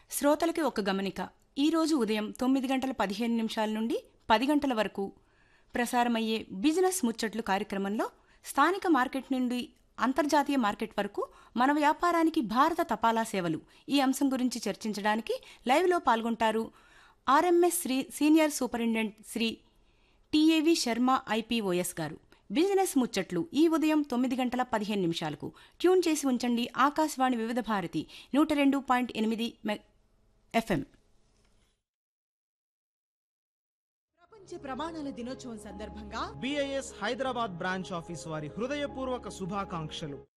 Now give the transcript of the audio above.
శ్రోతలకి ఒక గమనిక ఈ రోజు ఉదయం తొమ్మిది గంటల పదిహేను నిమిషాల నుండి పది గంటల వరకు ప్రసారమయ్యే బిజినెస్ ముచ్చట్లు కార్యక్రమంలో స్థానిక మార్కెట్ నుండి అంతర్జాతీయ మార్కెట్ వరకు మన వ్యాపారానికి భారత తపాలా సేవలు ఈ అంశం గురించి చర్చించడానికి లైవ్లో పాల్గొంటారు RMS Shri senior superintendent Shri TAV Sharma IPOS గారు బిజినెస్ ముచ్చట్లు ఈ ఉదయం తొమ్మిది గంటల పదిహేను నిమిషాలకు ట్యూన్ చేసి ఉంచండి ఆకాశవాణి వివిధ భారతి నూట రెండు పాయింట్ ఎనిమిది ఎఫ్ఎం ప్రపంచ ప్రమాణాల దినోత్సవం సందర్భంగా బిఐఎస్ హైదరాబాద్ బ్రాంచ్ ఆఫీస్ వారి హృదయపూర్వక శుభాకాంక్షలు